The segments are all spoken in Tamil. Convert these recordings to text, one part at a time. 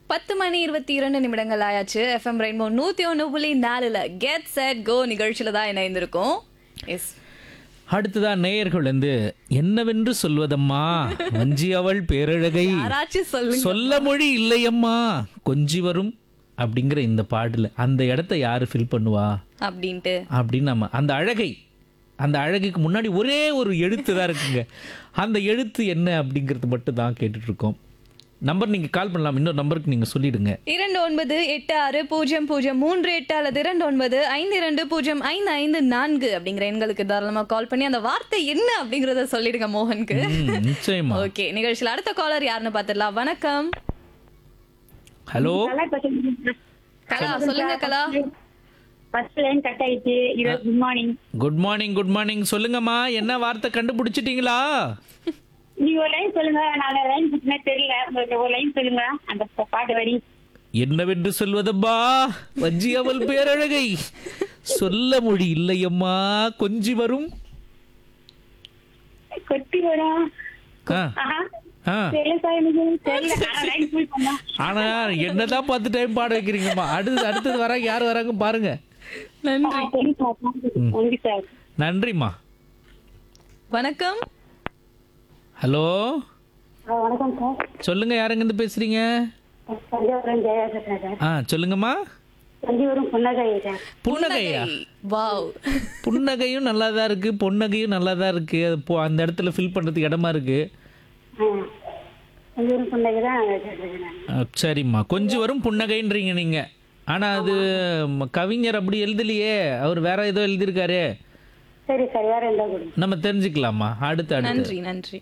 பத்து மணி இருபத்தி இரண்டு நிமிடங்கள் ஆயாச்சு எஃப்எம் ரெயின்போ நூத்தி ஒன்று புள்ளி நாலுல கெட் செட் கோ நிகழ்ச்சியில தான் இணைந்திருக்கோம் எஸ் அடுத்ததான் நேயர்கள் வந்து என்னவென்று சொல்வதம்மா வஞ்சி அவள் பேரழகை யாராச்சும் சொல்லுங்க சொல்ல மொழி இல்லையம்மா கொஞ்சி வரும் அப்படிங்கிற இந்த பாடல அந்த இடத்த யாரு ஃபில் பண்ணுவா அப்படின்ட்டு அப்படின்னு நம்ம அந்த அழகை அந்த அழகுக்கு முன்னாடி ஒரே ஒரு எழுத்து தான் இருக்குங்க அந்த எழுத்து என்ன அப்படிங்கிறது மட்டும் தான் கேட்டுட்டு இருக்கோம் நம்பர் நீங்க கால் பண்ணலாம் இன்னொரு நம்பருக்கு நீங்க சொல்லிடுங்க இரண்டு ஒன்பது எட்டு ஆறு பூஜ்ஜியம் பூஜ்ஜியம் மூன்று எட்டு அல்லது இரண்டு ஒன்பது ஐந்து இரண்டு பூஜ்ஜியம் ஐந்து ஐந்து நான்கு அப்படிங்கிற எண்களுக்கு தாராளமா கால் பண்ணி அந்த வார்த்தை என்ன அப்படிங்கறத சொல்லிடுங்க மோகனுக்கு ம், நிச்சயமா ஓகே நிகழ்ச்சியில் அடுத்த காலர் யாருன்னு பாத்துடலாம் வணக்கம் ஹலோ நல்லா பேசுறீங்க. கலா சொல்லுங்க கலா ஃபர்ஸ்ட் லைன் கட் ஆயிடுச்சு இது good morning good morning good morning சொல்லுங்கம்மா என்ன வார்த்தை கண்டுபிடிச்சிட்டீங்களா நீங்க ஒரு லைன் சொல்லுங்க நான் லைன் சுத்தினே தெரியல உங்களுக்கு ஒரு லைன் சொல்லுங்க அந்த பாட்டு வரி என்னவென்று சொல்வதம்மா வஞ்சி அவள் பேரழகை சொல்ல மொழி இல்லையம்மா கொஞ்சி வரும் கொட்டி வரும் ஆ, ஆஹா ஆ. தெரியல சார் எனக்கு தெரியல ஆனா லைன் ஃபுல் பண்ணா ஆனா என்னதான் பத்து டைம் பாட வைக்கிறீங்கம்மா அடுத்து அடுத்தது வராங்க யார் வராங்க பாருங்க நன்றி தெரியும் சார் நன்றி சார் நன்றிம்மா வணக்கம் ஹலோ ஆ, வணக்கம் சார் சொல்லுங்க யாருங்க இருந்து பேசுறீங்க தஞ்சாவூரம் ஜெயா பேசுறேன் சார் ஆ சொல்லுங்கம்மா தஞ்சாவூரம் புன்னகை சார் புன்னகையா வாவ் புன்னகையும் நல்லா தான் இருக்கு பொன்னகையும் நல்லா தான் இருக்கு அது போ அந்த இடத்துல ஃபில் பண்றதுக்கு இடமா இருக்கு ஆ தஞ்சாவூரம் புன்னகை தான் கேட்டிருக்கேன் நான். ஆ, சரிம்மா கொஞ்சம் வரும் புன்னகைன்றீங்க நீங்க ஆனா அது ம, கவிஞர் அப்படி எழுதலையே அவர் வேற ஏதோ எழுதியிருக்காரு சரி சார் வேற எந்த கொடுங்க நம்ம தெரிஞ்சுக்கலாமா அடுத்து அடுத்து நன்றி நன்றி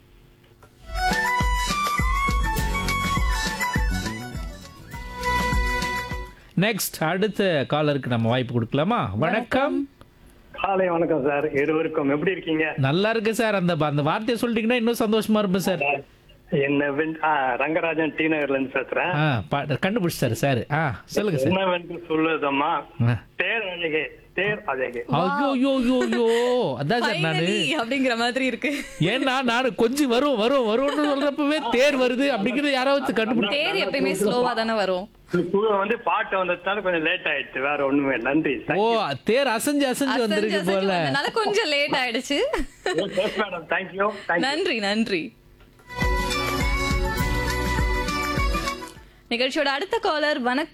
நெக்ஸ்ட் அடுத்த காலருக்கு நம்ம வாய்ப்பு கொடுக்கலாமா வணக்கம் காலை வணக்கம் சார் இருவருக்கும் எப்படி இருக்கீங்க நல்லா இருக்கு சார் அந்த அந்த வார்த்தையை சொல்லிட்டீங்கன்னா இன்னும் சந்தோஷமா இருப்பேன் சார் என்ன வென்- ஆ, ரங்கராஜன் டி நகர்ல இருந்து பேசுறேன் ஆ பா கண்டுபிடிச்சாரு சார் ஆ சொல்லுங்க சார் என்னவென்று சொல்லுவதம்மா ஆ. தேர் அழகே தேர் அழகே ஐயோ ஐயோ ஐயோ ஐயோ அதான் சார் நானு Finally அப்படிங்கிற மாதிரி இருக்கு ஏன்னா நானு கொஞ்சம் வரும் வரும் வரும்னு சொல்றப்பவே தேர் வருது அப்படிங்கறது யாராவது கண்டுபிடி தேர் எப்பயுமே ஸ்லோவா தானே வரும் குழு வந்து பாட்டு வந்ததுனால கொஞ்சம் லேட் ஆயிடுச்சு வேற ஒண்ணுமே நன்றி ஓ தேர் அசைஞ்சு அசைஞ்சு அசைஞ்சு வந்திருக்கு அசைஞ்சு போல வந்தனால கொஞ்சம் லேட் ஆயிடுச்சு மேடம் தேங்க்யூ தேங்க்யூ நன்றி நன்றி நிகழ்ச்சியோட அடுத்த காலர் வணக்கம்